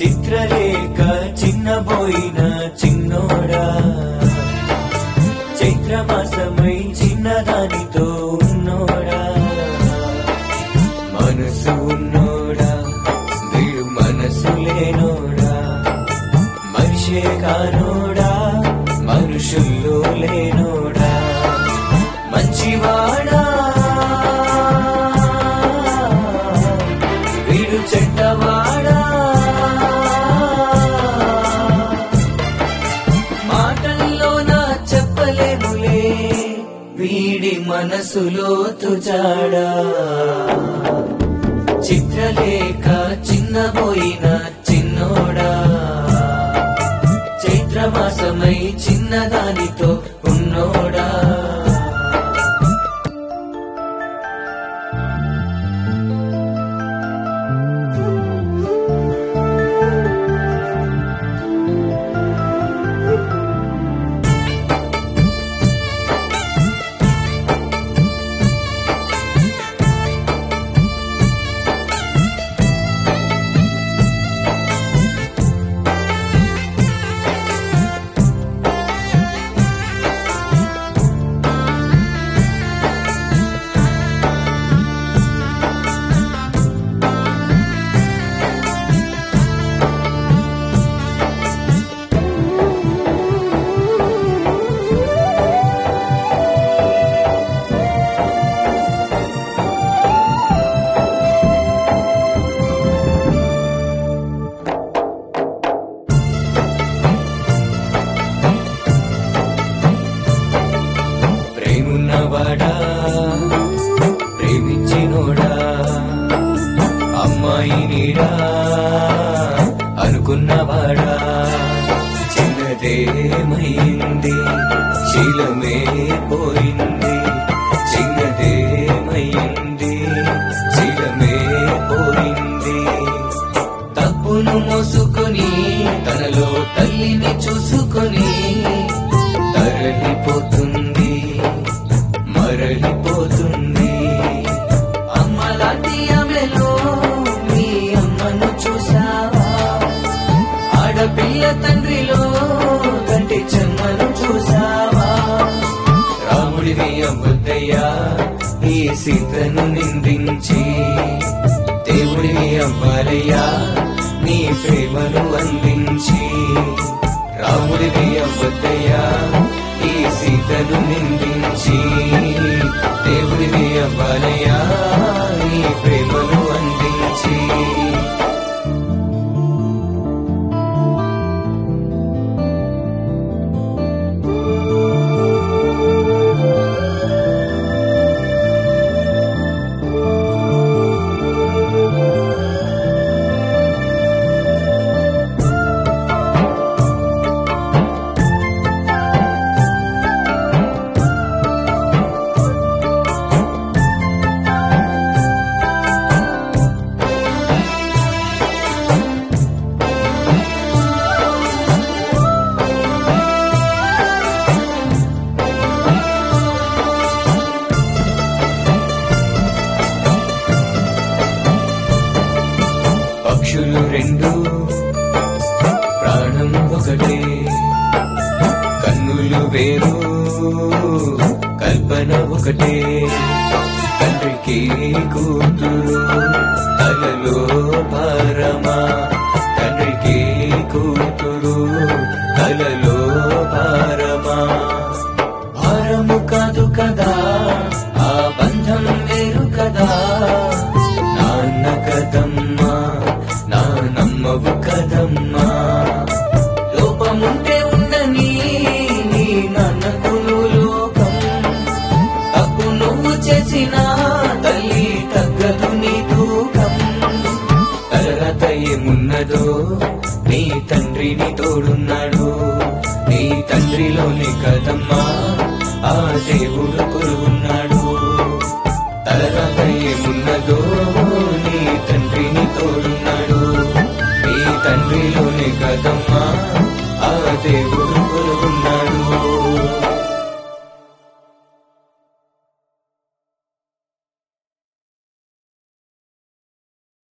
చిత్రలేఖ చిన్నబోయిన చిన్నోడా చైత్రమాసమై చిన్నదానితో ఉన్నోడా మనసు ఉన్నోడా వీడు మనసు లేనోడా మనిషే కానోడా మనుషుల్లో లేనోడా మంచివాడా వీడు చెడ్డవాడా మాటల్లో నా చెప్పలేనులే వీడి మనసులో తుజాడా చిత్రలేఖ చిన్నబోయిన చిన్నోడా చైత్రమాసమై చిన్నదానితో ఉన్నోడా ప్రేమున్నవాడా ప్రేమించినోడా అమ్మాయి నీడా అనుకున్నవాడా చిన్నదేమైంది శీలమే పోయింది చిన్నదేమైంది శీలమే పోయింది తప్పును మోసుకొని తనలో తల్లిని చూసుకొని తరలిపోతుంది మరలిపోతుంది అమ్మలాంటి ఆమెలో మీ అమ్మను చూసావా ఆడపిల్ల తండ్రిలో కంటి చెమ్మను చూసావా రాముడివి అవ్వద్దయ్యా ఈ సీతను నిందించి దేవుడివి అవ్వాలయ్యా నీ ప్రేమను అందించి రాముడివి అవ్వద్దయ్యా ఈ సీతను నిందించి దేవుడివి అవ్వాలయ్యా నీ ప్రేమను అందించి పక్షులు రెండు ప్రాణం ఒకటే కన్నులు వేరు కల్పన ఒకటే తండ్రికి కూతురు తలలో భారమా తండ్రికి కూతురు తలలో భారమా భారము కాదు కదా ఆ బంధం వేరు కదా నాన్న కదమ్మా నానమ్మవు కదమ్మా లోపముంటే ఉండని నీ నాన్నకు లోకం తప్పు నువ్వు చేసిన తల్లి తగ్గదు నీ తూకం తర్వాత ఏమున్నదో నీ తండ్రిని తోడున్నాడు నీ తండ్రిలోని కదమ్మా ఆ దేవుడు కొలువున్నాడు తర్వాత ఏమున్నదో నీ తండ్రిని తోడున్నాడు నీ తండ్రిలోని కదమ్మా ఆ దేవుడు కొలువున్నాడు